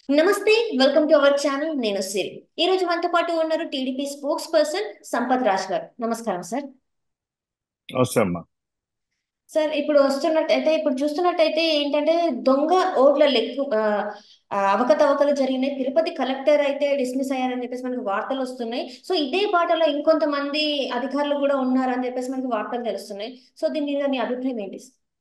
నమస్తే welcome to our channel నేను సిరి ఈ రోజు మనతో పాటు ఉన్నారు TDP spokesperson Sampath Raj garu నమస్కారం సార్ నమస్తే అమ్మా సార్ ఇప్పుడు వస్తున్నట్టయితే ఇప్పుడు చూస్తున్నట్టయితే ఏంటంటే దొంగ ఓట్ల లెక్కు ఆ, ఆ, అవకతవకలు జరిగినాయి తిరుపతి కలెక్టర్ అయితే డిస్మిస్ అయ్యారని చెప్పేసి మనకి వార్తలు వస్తున్నాయి సో ఇదే బాటలో ఇంకొంతమంది అధికారులు కూడా ఉన్నారని చెప్పేసి మనకి వార్తలు తెలుస్తున్నాయి సో దీని మీద మీ అభిప్రాయం ఏంటి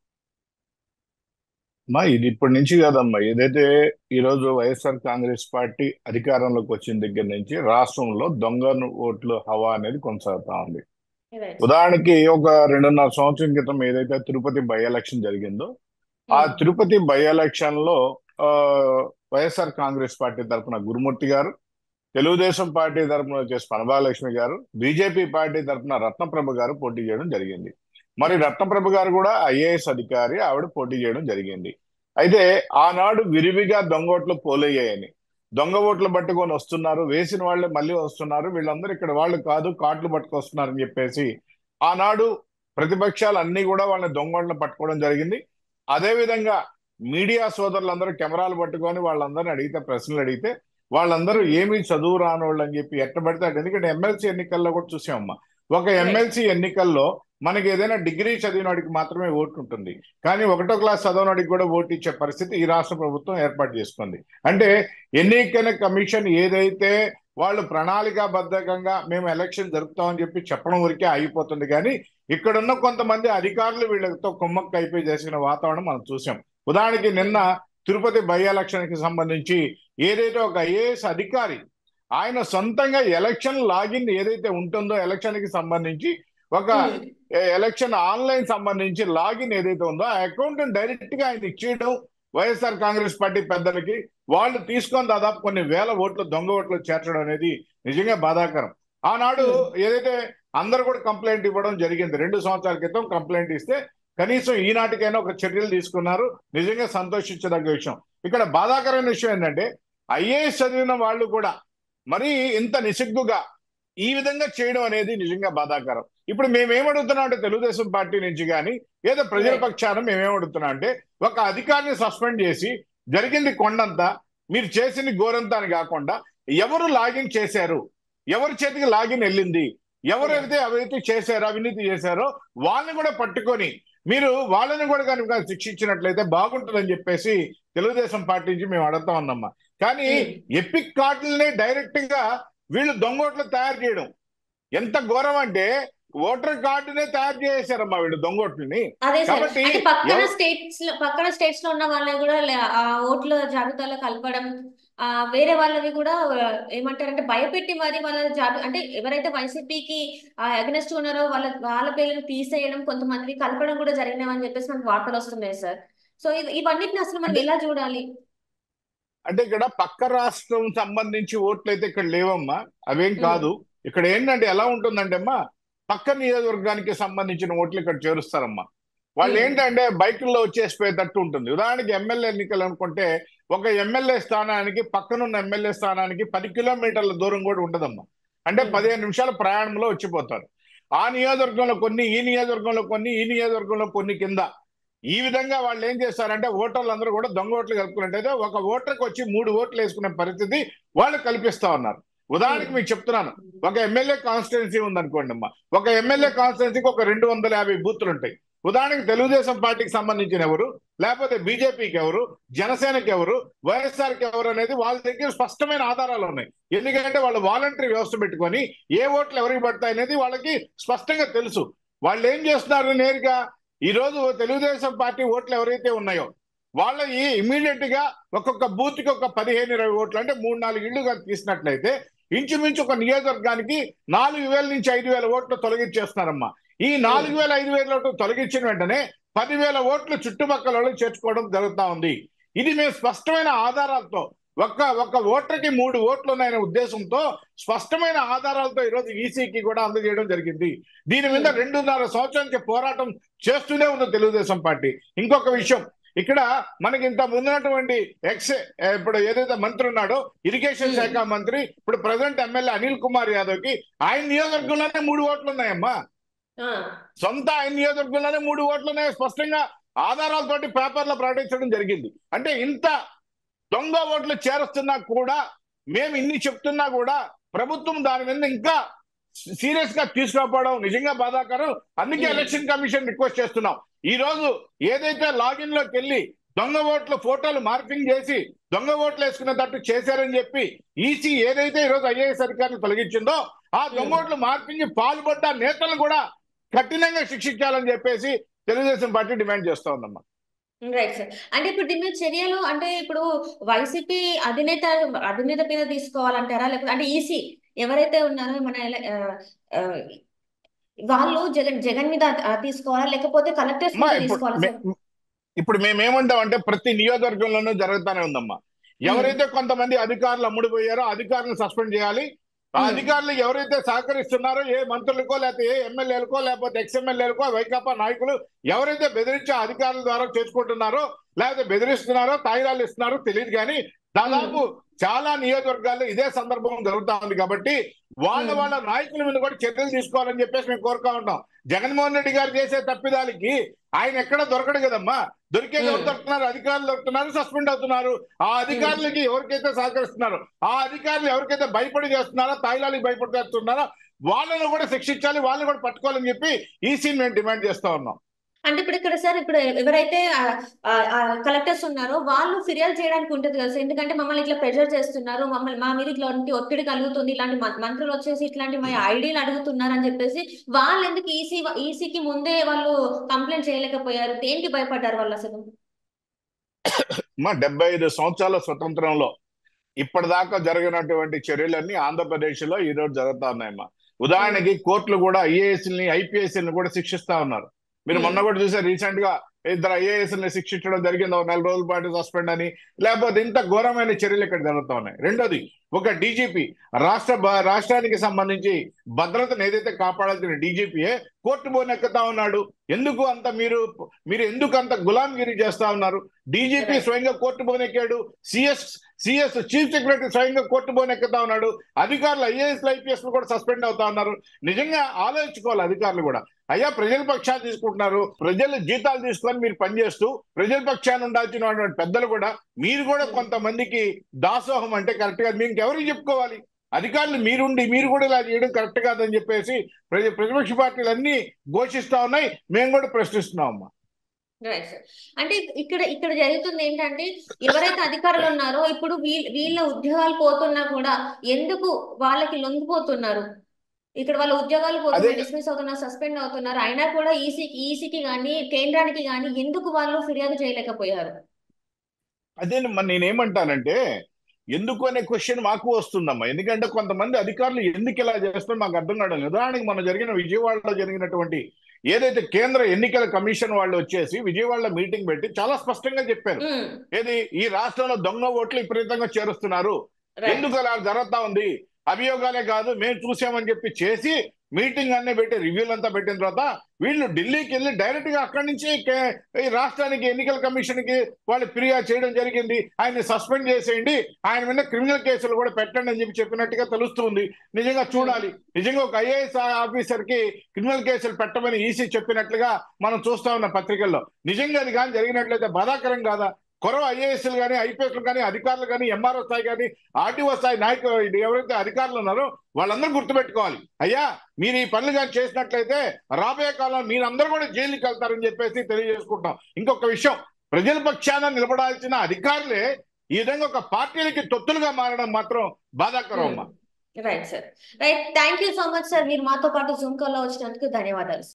అమ్మా ఇది ఇప్పటి నుంచి కాదమ్మా ఏదైతే ఈరోజు వైఎస్ఆర్ కాంగ్రెస్ పార్టీ అధికారంలోకి వచ్చిన దగ్గర నుంచి రాష్ట్రంలో దొంగ ఓట్లు హవా అనేది కొనసాగుతా ఉంది రైట్ ఉదాహరణకి ఒక రెండున్నర సంవత్సరం క్రితం ఏదైతే తిరుపతి బై ఎలక్షన్ జరిగిందో ఆ తిరుపతి బై ఎలక్షన్ లో ఆ, వైఎస్ఆర్ కాంగ్రెస్ పార్టీ తరఫున గురుమూర్తి గారు తెలుగుదేశం పార్టీ తరఫున వచ్చేసి పనబాలక్ష్మి గారు బీజేపీ పార్టీ తరఫున రత్నప్రభ గారు పోటీ చేయడం జరిగింది మరి రత్నప్రభ గారు కూడా ఐఏఎస్ అధికారి ఆవిడ పోటీ చేయడం జరిగింది అయితే ఆనాడు విరివిగా దొంగ ఓట్లు పోలయ్యాయని దొంగ ఓట్లు పట్టుకొని వస్తున్నారు వేసిన వాళ్ళే మళ్ళీ వస్తున్నారు వీళ్ళందరూ ఇక్కడ వాళ్ళు కాదు కార్డులు పట్టుకొస్తున్నారని చెప్పేసి ఆనాడు ప్రతిపక్షాలు అన్ని కూడా వాళ్ళని దొంగ ఓట్లను పట్టుకోవడం జరిగింది అదే విధంగా మీడియా సోదరులందరూ కెమెరాలు పట్టుకొని వాళ్ళందరిని అడిగితే ప్రశ్నలు అడిగితే వాళ్ళందరూ ఏమీ చదువు రానోళ్ళు అని చెప్పి ఎట్టబడితే అటు. ఎందుకంటే ఎమ్మెల్సీ ఎన్నికల్లో కూడా చూసామమ్మా ఒక ఎమ్మెల్సీ ఎన్నికల్లో మనకి ఏదైనా డిగ్రీ చదివిన వాడికి మాత్రమే ఓటు ఉంటుంది కానీ ఒకటో క్లాస్ చదవనడికి కూడా ఓటు ఇచ్చే పరిస్థితి ఈ రాష్ట్ర ప్రభుత్వం ఏర్పాటు చేసుకుంది అంటే ఎన్నికల కమిషన్ ఏదైతే వాళ్ళు ప్రణాళికాబద్ధకంగా మేము ఎలక్షన్ జరుపుతామని చెప్పి చెప్పడం వరకే ఆగిపోతుంది కానీ ఇక్కడున్న కొంతమంది అధికారులు వీళ్ళతో కుమ్మక్క అయిపోయి చేసిన వాతావరణం మనం చూసాం ఉదాహరణకి నిన్న తిరుపతి బై ఎలక్షన్ కి సంబంధించి ఏదైతే ఒక ఐఏఎస్ అధికారి ఆయన సొంతంగా ఎలక్షన్ లాగిన్ ఏదైతే ఉంటుందో ఎలక్షన్ కి సంబంధించి ఒక ఏ- ఎలక్షన్ ఆన్లైన్ సంబంధించి లాగిన్ ఏదైతే ఉందో ఆ అకౌంట్ డైరెక్ట్ గా ఆయన ఇచ్చేయడం వైఎస్ఆర్ కాంగ్రెస్ పార్టీ పెద్దలకి వాళ్ళు తీసుకొని దాదాపు కొన్ని వేల ఓట్లు దొంగ ఓట్లు చేర్చడం అనేది నిజంగా బాధాకరం ఆనాడు ఏదైతే అందరూ కూడా కంప్లైంట్ ఇవ్వడం జరిగింది రెండు సంవత్సరాల క్రితం కంప్లైంట్ ఇస్తే కనీసం ఈనాటికైనా ఒక చర్యలు తీసుకున్నారు నిజంగా సంతోషించదగ్గ విషయం ఇక్కడ బాధాకరమైన విషయం ఏంటంటే ఐఏఎస్ చదివిన వాళ్ళు కూడా మరీ ఇంత నిసిగ్గుగా ఈ విధంగా చేయడం అనేది నిజంగా బాధాకరం ఇప్పుడు మేమేమడుగుతున్నాం అంటే తెలుగుదేశం పార్టీ నుంచి కానీ ఏదో ప్రజల Right. పక్షాన మేమేమడుగుతున్నాం అంటే ఒక అధికారిని సస్పెండ్ చేసి జరిగింది కొండంతా మీరు చేసింది గోరంతా అని కాకుండా ఎవరు లాగిన్ చేశారు ఎవరి చేతికి లాగిన్ వెళ్ళింది ఎవరైతే అవైతే చేశారో అవినీతి చేశారో వాళ్ళని కూడా పట్టుకొని మీరు వాళ్ళని కూడా కనుక శిక్షించినట్లయితే బాగుంటుందని చెప్పేసి తెలుగుదేశం పార్టీ నుంచి మేము అడుగుతా ఉన్నామ్మా కానీ ఎపిక్ కార్డులనే డైరెక్ట్ గా వీళ్ళు దొంగోట్లు తయారు చేయడం ఎంత ఘోరం అంటే ఓటర్ కార్డునే తయారు చేశారమ్మా వీళ్ళు దొంగోట్లని అదే సార్ కాబట్టి అంటే పక్కన ఎవ- స్టేట్స్ లో పక్కన స్టేట్స్ లో ఉన్న వాళ్ళని కూడా లే- ఆ ఓట్ల జాబితాలో కలపడం ఆ వేరే వాళ్ళవి కూడా ఆ, ఏమంటారంటే భయపెట్టి మరి వాళ్ళ జాబి అంటే ఎవరైతే వైసీపీకి అగనెస్ట్ ఉన్నారో వాళ్ళ వాళ్ళ పేర్లను తీసేయడం కొంతమంది కలపడం కూడా జరిగినాయని చెప్పేసి మనకు వార్తలు వస్తున్నాయి సార్ సో ఇవ- ఇవన్నిటిని అసలు మనం ఎలా చూడాలి అంటే ఇక్కడ పక్క రాష్ట్రం సంబంధించి ఓట్లు అయితే ఇక్కడ లేవమ్మా అవేం కాదు ఇక్కడ ఏంటంటే ఎలా ఉంటుందంటే అమ్మా పక్క నియోజకవర్గానికి సంబంధించిన ఓట్లు ఇక్కడ చేరుస్తారమ్మా వాళ్ళు Hmm. ఏంటంటే బైకుల్లో వచ్చేసిపోయేటట్టు ఉంటుంది ఉదాహరణకి ఎమ్మెల్యే ఎన్నికలు అనుకుంటే ఒక ఎమ్మెల్యే స్థానానికి పక్కనున్న ఎమ్మెల్యే స్థానానికి పది కిలోమీటర్ల దూరం కూడా ఉండదమ్మా అంటే Hmm. పదిహేను నిమిషాల ప్రయాణంలో వచ్చిపోతారు ఆ నియోజకవర్గంలో కొన్ని ఈ నియోజకవర్గంలో కొన్ని ఈ నియోజకవర్గంలో కొన్ని కింద ఈ విధంగా వాళ్ళు ఏం చేస్తారంటే ఓటర్లు అందరూ కూడా దొంగ ఓట్లు కలుపుకున్నట్టయితే ఒక ఓటర్కి వచ్చి మూడు ఓట్లు వేసుకునే పరిస్థితి వాళ్ళు కల్పిస్తా ఉన్నారు ఉదాహరణకి మీకు చెప్తున్నాను ఒక ఎమ్మెల్యే కాన్స్టిట్యున్సీ ఉందనుకోండి అమ్మా ఒక ఎమ్మెల్యే కాన్స్టిట్యున్సీకి ఒక రెండు వందల యాభై బూతులు ఉంటాయి ఉదాహరణకి తెలుగుదేశం పార్టీకి సంబంధించిన ఎవరు లేకపోతే బీజేపీకి ఎవరు జనసేనకి ఎవరు వైఎస్ఆర్కి ఎవరు అనేది వాళ్ళ దగ్గర స్పష్టమైన ఆధారాలు ఉన్నాయి ఎందుకంటే వాళ్ళు వాలంటరీ వ్యవస్థ పెట్టుకొని ఏ ఓట్లు ఎవరికి పడతాయి అనేది వాళ్ళకి స్పష్టంగా తెలుసు వాళ్ళు ఏం చేస్తున్నారు నేరుగా ఈ రోజు తెలుగుదేశం పార్టీ ఓట్లు ఎవరైతే ఉన్నాయో వాళ్ళకి ఇమీడియట్ గా ఒక్కొక్క బూత్ కి ఒక పదిహేను ఇరవై ఓట్లు అంటే మూడు నాలుగు ఇళ్లు కనుక తీసినట్లయితే ఇంచుమించు ఒక నియోజకవర్గానికి నాలుగు వేల నుంచి ఐదు వేల ఓట్లు తొలగించేస్తున్నారమ్మా ఈ నాలుగు వేల ఐదు వేల ఓట్లు తొలగించిన వెంటనే పదివేల ఓట్లు చుట్టుపక్కల వాళ్ళకి చేర్చుకోవడం జరుగుతా ఉంది ఇది మేము స్పష్టమైన ఆధారాలతో ఒక్క ఒక్క ఓటర్కి మూడు ఓట్లు ఉన్నాయనే ఉద్దేశంతో స్పష్టమైన ఆధారాలతో ఈరోజు ఈసీకి కూడా అందజేయడం జరిగింది దీని మీద రెండున్నర సంవత్సరం నుంచి పోరాటం చేస్తూనే ఉంది తెలుగుదేశం పార్టీ ఇంకొక విషయం ఇక్కడ మనకి ఇంత ముందున్నటువంటి ఎక్స్ ఇప్పుడు ఏదైతే మంత్రి ఉన్నాడో ఇరిగేషన్ శాఖ మంత్రి ఇప్పుడు ప్రజెంట్ ఎమ్మెల్యే అనిల్ కుమార్ యాదవ్ కి ఆయన నియోజకవర్గంలోనే మూడు ఓట్లు ఉన్నాయమ్మా ఆ, సొంత ఆయన నియోజకవర్గంలోనే మూడు ఓట్లు ఉన్నాయి స్పష్టంగా ఆధారాలతోటి పేపర్లో ప్రకటించడం జరిగింది అంటే ఇంత దొంగ ఓట్లు చేరుస్తున్నా కూడా మేము ఇన్ని చెప్తున్నా కూడా ప్రభుత్వం దాని మీద ఇంకా సీరియస్ గా తీసుకురావడం నిజంగా బాధాకరం అందుకే Hmm. ఎలక్షన్ కమిషన్ రిక్వెస్ట్ చేస్తున్నాం ఈ రోజు ఏదైతే లాగిన్ లోకి వెళ్ళి దొంగ ఓట్ల ఫోటోలు మార్పింగ్ చేసి దొంగ ఓట్లు వేసుకునేటట్టు చేశారని చెప్పి ఈసీ ఏదైతే ఈ రోజు ఐఏఎస్ అధికారిని తొలగించిందో ఆ దొంగ Hmm. ఓట్లు మార్పింగ్ పాల్పడ్డ నేతలు కూడా కఠినంగా శిక్షించాలని చెప్పేసి తెలుగుదేశం పార్టీ డిమాండ్ చేస్తా ఉందమ్మా రైట్ సార్ అంటే ఇప్పుడు దీని మీద చర్యలు అంటే ఇప్పుడు వైసీపీ అధినేత అధినేత మీద తీసుకోవాలంటారా లేకపోతే అంటే ఈసీ ఎవరైతే ఉన్నారో మన ఎల- ఆ, ఆ, వాళ్ళు జగన్ జగన్ మీద ఆ, తీసుకోవాలా లేకపోతే కలెక్టర్స్ అమ్మా మీద ఇప్పుడు తీసుకోవాలా సార్ మే- ఇప్పుడు మేమేమంటాం అంటే ప్రతి నియోజకవర్గంలోనూ జరుగుతానే ఉందమ్మా ఎవరైతే కొంతమంది అధికారులు అమ్ముడుపోయారో అధికారులను సస్పెండ్ చేయాలి ఆ Hmm. అధికారులు ఎవరైతే సహకరిస్తున్నారో ఏ మంత్రులకో లేకపోతే ఏ ఎమ్మెల్యేలకో లేకపోతే ఎక్స్ఎమ్మెల్యేలకో వైకాపా నాయకులు ఎవరైతే బెదిరించే అధికారుల ద్వారా చేసుకుంటున్నారో లేకపోతే బెదిరిస్తున్నారో తాయిలాలు ఇస్తున్నారో తెలియదు కానీ దాదాపు చాలా నియోజకవర్గాల్లో ఇదే సందర్భం జరుగుతా ఉంది కాబట్టి వాళ్ళ Hmm. వాళ్ళ నాయకుల మీద కూడా చర్యలు తీసుకోవాలని చెప్పేసి మేము కోరుతా ఉంటాం జగన్మోహన్ రెడ్డి గారు చేసే తప్పిదాలకి ఆయన ఎక్కడ దొరకడు కదమ్మా దొరికేది ఎవరు Hmm. దొరుకుతున్నారు అధికారులు దొరుకుతున్నారు సస్పెండ్ అవుతున్నారు ఆ అధికారులకి ఎవరికైతే సహకరిస్తున్నారో ఆ అధికారులు ఎవరికైతే భయపడి చేస్తున్నారో తాయిలాలకి భయపడి చేస్తున్నారో వాళ్ళను కూడా శిక్షించాలి వాళ్ళని కూడా పట్టుకోవాలని చెప్పి ఈసీని మేము డిమాండ్ చేస్తా ఉన్నాం అంటే ఇప్పుడు ఇక్కడ సార్ ఇప్పుడు ఎవరైతే కలెక్టర్స్ ఉన్నారో వాళ్ళు ఫిర్యాదు చేయడానికి ఉంటుంది కదా సార్ ఎందుకంటే మమ్మల్ని ఇట్లా ప్రెషర్ చేస్తున్నారు మమ్మల్ని మా మీద ఇట్లాంటి ఒత్తిడి కలుగుతుంది ఇలాంటి మం- మంత్రులు వచ్చేసి ఇట్లాంటి మా ఐడీలు అడుగుతున్నారు అని చెప్పేసి వాళ్ళు ఎందుకు ఈసీ ఈసీకి ముందే వాళ్ళు కంప్లైంట్ చేయలేకపోయారు దేనికి భయపడ్డారు వాళ్ళు అసలు మా డెబ్బై ఐదు సంవత్సరాల స్వతంత్రంలో ఇప్పటిదాకా జరిగినటువంటి చర్యలన్నీ ఆంధ్రప్రదేశ్ లో ఈ రోజు జరుగుతా ఉన్నాయమ్మా ఉదాహరణకి కోర్టులు కూడా ఐఏఎస్ ని ఐపీఎస్ ని కూడా శిక్షిస్తా ఉన్నారు మీరు Hmm. మొన్న కూడా చూసారు రీసెంట్ గా ఇద్దరు ఐఏఎస్ ని శిక్షించడం జరిగింది ఒక నెల రోజుల పాటు సస్పెండ్ అని లేకపోతే ఇంత ఘోరమైన చర్యలు ఇక్కడ జరుగుతా ఉన్నాయి రెండోది ఒక డీజీపీ రాష్ట్ర బ- రాష్ట్రానికి సంబంధించి భద్రతను ఏదైతే కాపాడాల్సిన డీజీపీయే కోర్టు బోనెక్కుతా ఉన్నాడు ఎందుకు అంత మీరు మీరు ఎందుకు అంత గులాంగిరి చేస్తా ఉన్నారు డీజీపీ Right. స్వయంగా కోర్టు బోనెక్కాడు సిఎస్ సిఎస్ చీఫ్ సెక్రటరీ స్వయంగా కోర్టు బోనెక్కుతా ఉన్నాడు అధికారులు ఐఏఎస్ ఐపీఎస్ కూడా సస్పెండ్ అవుతా ఉన్నారు నిజంగా ఆలోచించుకోవాలి అధికారులు కూడా అయ్యా ప్రజల పక్షాన్ని తీసుకుంటున్నారు ప్రజల జీతాలు తీసుకొని మీరు పనిచేస్తూ ప్రజల పక్షాన్ని ఉండాల్సినటువంటి పెద్దలు కూడా మీరు కూడా కొంతమందికి దాసోహం అంటే కరెక్ట్ కాదు మీకు ఎవరికి చెప్పుకోవాలి అధికారులు మీరుండి మీరు కూడా ఇలా చేయడం కరెక్ట్ కాదని చెప్పేసి ప్రజ ప్రతిపక్ష పార్టీలు అన్ని ఘోషిస్తా ఉన్నాయి మేము కూడా ప్రశ్నిస్తున్నాం అమ్మా రైట్ సార్ అంటే ఇక్కడ ఇక్కడ జరుగుతుంది ఏంటంటే ఎవరైతే అధికారులు ఉన్నారో ఇప్పుడు వీళ్ళ వీళ్ళ ఉద్యోగాలు పోతున్నా కూడా ఎందుకు వాళ్ళకి లొంగిపోతున్నారు ఇక్కడ వాళ్ళ ఉద్యోగాలు పోతున్నారు అదే- డిస్మిస్ అవుతున్నారు సస్పెండ్ అవుతున్నారు అయినా కూడా ఈసీకి ఈసీకి కానీ కేంద్రానికి కానీ ఎందుకు వాళ్ళు ఫిర్యాదు చేయలేకపోయారు అదే మరి నేనేమంటానంటే ఎందుకు అనే క్వశ్చన్ మాకు వస్తుందమ్మా ఎందుకంటే కొంతమంది అధికారులు ఎందుకు ఇలా చేస్తారో మాకు అర్థం కావడం లేదు ఉదాహరణకి మన జరిగిన విజయవాడలో జరిగినటువంటి ఏదైతే కేంద్ర ఎన్నికల కమిషన్ వాళ్ళు వచ్చేసి విజయవాడలో మీటింగ్ పెట్టి చాలా స్పష్టంగా చెప్పారు ఉమ్, ఏది ఈ రాష్ట్రంలో దొంగ ఓట్లు విపరీతంగా చేరుస్తున్నారు రైట్ ఎందుకు అలా జరుగుతా ఉంది అభియోగాలే కాదు మేము చూసామని చెప్పి చేసి మీటింగ్ అన్నీ పెట్టి రివ్యూలు అంతా పెట్టిన తర్వాత వీళ్ళు ఢిల్లీకి వెళ్ళి డైరెక్ట్ గా అక్కడి నుంచి కే- ఈ రాష్ట్రానికి ఎన్నికల కమిషన్ కి వాళ్ళు ఫిర్యాదు చేయడం జరిగింది ఆయన్ని సస్పెండ్ చేసేయండి ఆయన మీద క్రిమినల్ కేసులు కూడా పెట్టండి అని చెప్పి చెప్పినట్టుగా తెలుస్తుంది నిజంగా చూడాలి నిజంగా ఒక ఐఏఎస్ ఆఫీసర్ కి క్రిమినల్ కేసులు పెట్టమని ఈసీ చెప్పినట్లుగా మనం చూస్తా ఉన్న పత్రికల్లో నిజంగా అది కానీ జరిగినట్లయితే బాధాకరం కాదా కొరవ ఐఏఎస్లు కానీ ఐపీఎస్లు కానీ అధికారులు కానీ ఎంఆర్ఓ స్థాయి కానీ ఆర్టీఓ స్థాయి నాయకులు ఇది ఎవరైతే అధికారులు ఉన్నారో వాళ్ళందరూ గుర్తుపెట్టుకోవాలి అయ్యా మీరు ఈ పనులు కానీ చేసినట్లయితే రాబోయే కాలంలో మీరందరూ కూడా జైలుకి వెళ్తారని చెప్పేసి తెలియజేసుకుంటాం ఇంకొక విషయం ప్రజల పక్షాన నిలబడాల్సిన అధికారులే ఈ విధంగా ఒక పార్టీలకి తొత్తులుగా మారడం మాత్రం బాధాకరం అమ్మా right sir right thank you so much sir మీరు మాతో పాటు జూమ్ కాల్ లో వచ్చినందుకు ధన్యవాదాలు